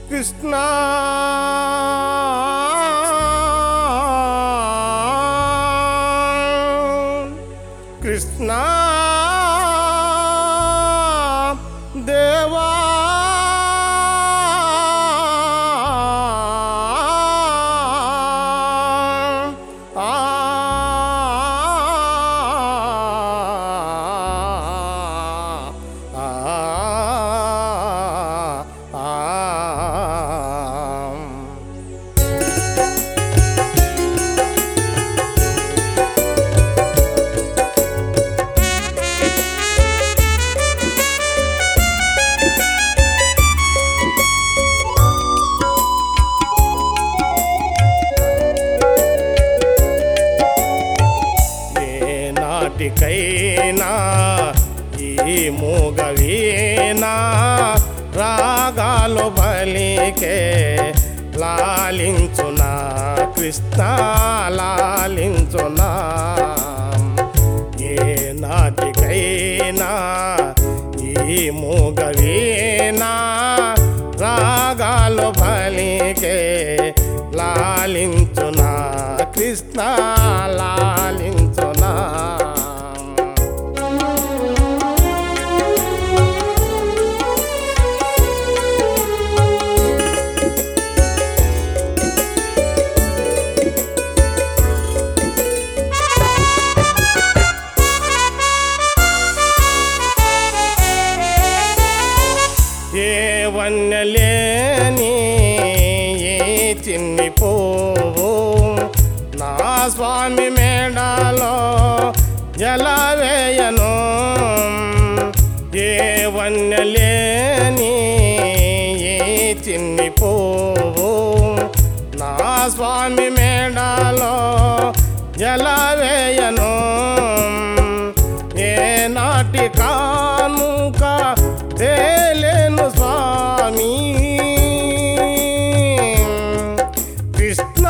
కృష్ణ కృష్ణ దేవా ఆ ఏ నాటికైనా ఈ మూగవీనా రాగాలు బలికే లాలించునా కృష్ణ లాలించునా ఏ నాటికైనా ఈ మూగవీనా రాగాలు బలికే లాలించునా కృష్ణ లాలించునా ఏ వన్నెలేని ఏ చిన్ని పువ్వు నా స్వామి మేడలో ఎలా వేయను ఏ వన్నెలేని ఏ చిన్ని పువ్వు నా స్వామి మేడలో ఎలా వేయను ఏ నాటి కానుక తేలేను స్వామి కృష్ణ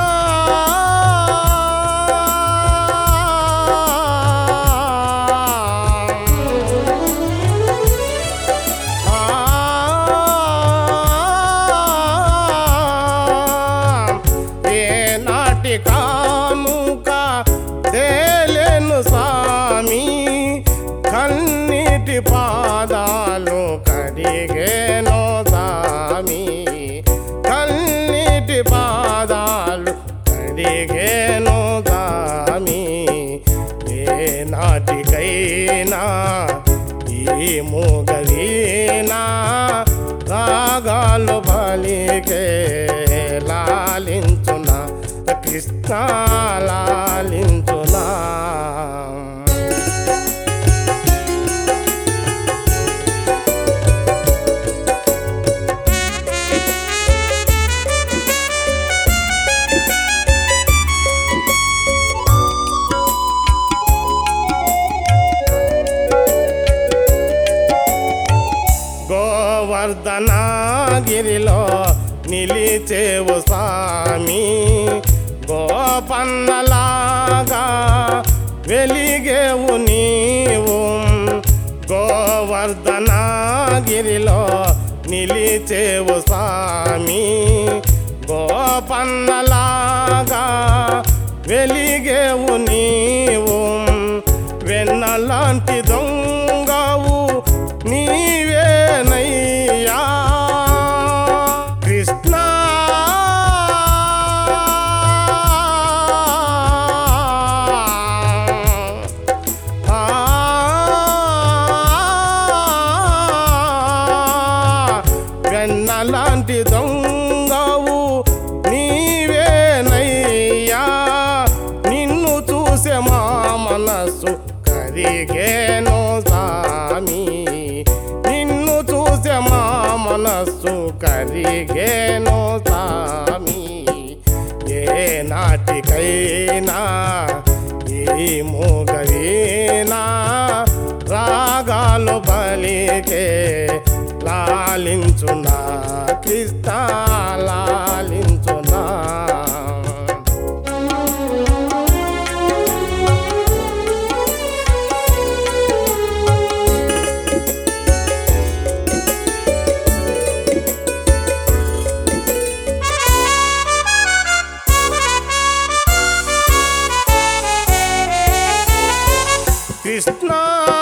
ఏ నాటి కానుక తేలేను స్వామి కన్నీటి పాదాలు కడిగేను స్వామి కన్నీటి పాదాలు కడిగేను స్వామి ఏ నాటికైనా ఈ మూగవీనా రాగాలు బలికే లాలించునా కృష్ణ లాలించునా గోవర్ధనగిరిలో నిలిచేవు స్వామి గోపన్నలాగా వెలిగేవు నీవు గోవర్ధనగిరిలో నిలిచేవు స్వామి గోపన్నలాగా వెలిగేవు నీవు వెన్నలాంటి దొంగవు నీవేనయ్యా కృష్ణ ఆ వెన్నలాంటి దొంగవు నీవేనయ్యా నిన్ను చూసే మా మనస్సు కరిగేను సామి నిన్ను చూసే మా మనస్సు కరిగేను సామి ఏ నాటికైనా ఈ మూగవీనా రాగాలు బలికే లాలించునా కృష్ణ లాలించునా కృష్ణ